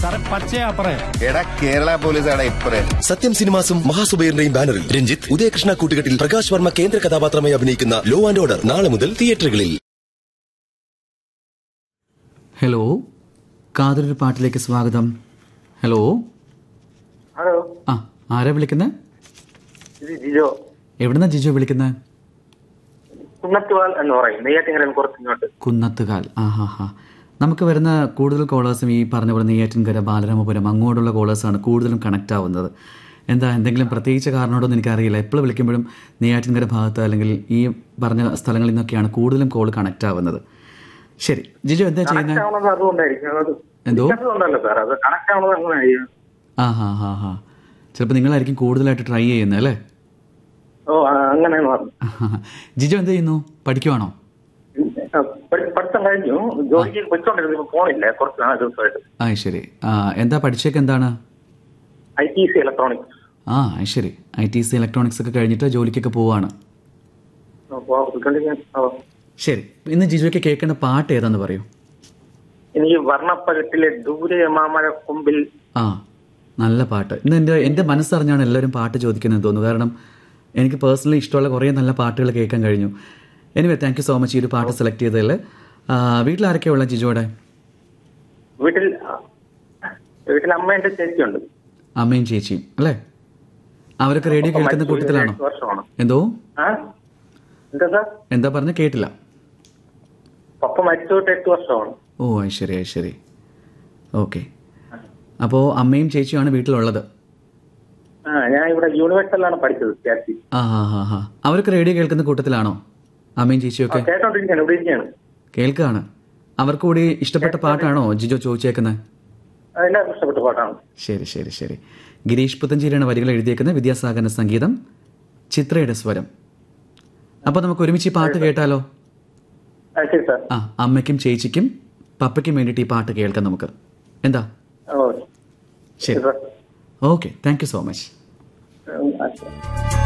സാറേ പച്ചയാ അപ്പറേ എടാ കേരള പോലീസാണ് ഇപ്പറേ സത്യം സിനിമാസും മഹാസുബൈറിന്റെയും ബാനറിൽ രഞ്ജിത്ത് ഉദയകൃഷ്ണ കൂട്ടുകെട്ടിൽ പ്രകാശ് വർമ്മ കേന്ദ്ര കഥാപാത്രമായി അഭിനയിക്കുന്ന ലോ ആൻഡ് ഓർഡർ നാളെ മുതൽ തിയേറ്ററുകളിൽ ഹലോ കാതലൊരു പാട്ടിലേക്ക് സ്വാഗതം ഹലോ ഹലോ ആ ആരാ വിളിക്കുന്നത് ഇത് ജിജോ എവിടുന്നാ ജിജോ വിളിക്കുന്നത് കുന്നത്തുവാൽ എന്ന് പറയും നെയ്യാറ്റിങ്കര കുറച്ച് ഇങ്ങോട്ട് കുന്നത്തുകാൽ ആ ഹാ ഹാ നമുക്ക് വരുന്ന കൂടുതൽ കോളേഴ്സും ഈ പറഞ്ഞ പോലെ നെയ്യാറ്റിൻകര ബാലരാമപുരം അങ്ങോട്ടുള്ള കോളേഴ്സാണ് കൂടുതലും കണക്ട് ആവുന്നത് എന്താ എന്തെങ്കിലും പ്രത്യേകിച്ച് കാരണോടൊന്നും എനിക്കറിയില്ല എപ്പോൾ വിളിക്കുമ്പോഴും നെയ്യാറ്റിൻകര ഭാഗത്ത് അല്ലെങ്കിൽ ഈ പറഞ്ഞ സ്ഥലങ്ങളിൽ നിന്നൊക്കെയാണ് കൂടുതലും കോൾ കണക്ട് ആവുന്നത് ശരി ജിജോ എന്താ കണക്ട് ചെയ്യുന്നത് ആവുന്നത് അതുകൊണ്ടായിരിക്കും അത് എന്തോ? ഉണ്ടല്ലോ സാർ അത് കണക്ട് ആവുന്നത് അങ്ങനെയായിരിക്കും ആ ഹാ ഹാ ഹാ ചിലപ്പോൾ നിങ്ങളായിരിക്കും കൂടുതലായിട്ട് ട്രൈ ചെയ്യുന്നത് അല്ലേ ഓ ആ, അങ്ങനെയാണ് പറഞ്ഞു ജിജോ എന്ത് ചെയ്യുന്നു പഠിക്കുവാണോ ആ, പഠി- പഠിത്തം കഴിഞ്ഞു ജോലിക്ക് പോയിക്കൊണ്ടിരുന്നു ഇപ്പൊ പോണില്ല കുറച്ച് നാല് ദിവസമായിട്ട് ആ ശരി ആ എന്താ പഠിച്ചേക്ക് എന്താണ് ഐ ടി സി ഇലക്ട്രോണിക്സ് ആ അത് ശരി ഐ ടി സി ഇലക്ട്രോണിക്സ് ഒക്കെ കഴിഞ്ഞിട്ട് ജോലിക്കൊക്കെ പോവാണ് ശരി ഇന്ന് ജിജോയ്ക്ക് കേൾക്കേണ്ട പാട്ട് ഏതാന്ന് പറയൂ എനിക്ക് വർണ്ണപ്പകട്ടിലെ ദൂരെ മാമഴ കൊമ്പിൽ ആ നല്ല പാട്ട് ഇന്ന് എൻ്റെ എൻ്റെ മനസ്സറിഞ്ഞാണ് എല്ലാവരും പാട്ട് ചോദിക്കുന്നത് തോന്നുന്നു കാരണം എനിക്ക് പേഴ്സണലി ഇഷ്ടമുള്ള കുറേ നല്ല പാട്ടുകൾ കേൾക്കാൻ കഴിഞ്ഞു anyway thank you so much ഈ ഒരു പാട്ട് സെലക്ട് ചെയ്തതിൽ വീട്ടിൽ ആരൊക്കെയാ ഉള്ള ജിജോയുടെ വീട്ടിൽ ആ, വീട്ടിൽ അമ്മേന്റെ ചേച്ചിയുണ്ട് അമ്മയും ചേച്ചിയും അല്ലേ അവരൊക്കെ റേഡിയോ കേൾക്കുന്ന കൂട്ടത്തിലാണോ എട്ട് വർഷമാണ് എന്തോ ആ എന്താ സാർ എന്താ പറഞ്ഞ കേട്ടില്ല പപ്പ മരിച്ചോട്ട് എട്ട് വർഷമാണ് ഓ അത് ശരി അത് ശരി ഓക്കെ അപ്പോൾ അമ്മയും ചേച്ചിയുമാണ് വീട്ടിലുള്ളത് ആ ഞാൻ ഇവിടെ യൂണിവേഴ്സലാണ് പഠിച്ചത് വിദ്യാർത്ഥി ആ ഹാ ഹാ ഹാ അവരൊക്കെ റേഡിയോ കേൾക്കുന്ന കൂട്ടത്തിലാണോ അമ്മയും ചേച്ചിയും ഒക്കെ കേട്ടോണ്ടിരിക്കുകയാണ് ഇവിടെ ഇരിക്കുകയാണ് കേൾക്കുകയാണ് അവർക്ക് കൂടി ഇഷ്ടപ്പെട്ട പാട്ടാണോ ജിജോ ചോദിച്ചേക്കുന്നത് അതെല്ലാവർക്കും ഇഷ്ടപ്പെട്ട പാട്ടാണ് ശരി ശരി ശരി ഗിരീഷ് പുത്തഞ്ചേരിയാണ് വരികൾ എഴുതിയേക്കുന്നത് വിദ്യാസാഗറിന്റെ സംഗീതം ചിത്രയുടെ സ്വരം അപ്പോൾ നമുക്ക് ഒരുമിച്ച് ഈ പാട്ട് കേട്ടാലോ ആ, ശരി സാർ ആ അമ്മയ്ക്കും ചേച്ചിക്കും പപ്പയ്ക്കും വേണ്ടിയിട്ട് ഈ പാട്ട് കേൾക്കാം നമുക്ക് എന്താ ഓ ശരി sir okay thank you so much ഉം, ആ, ശരി.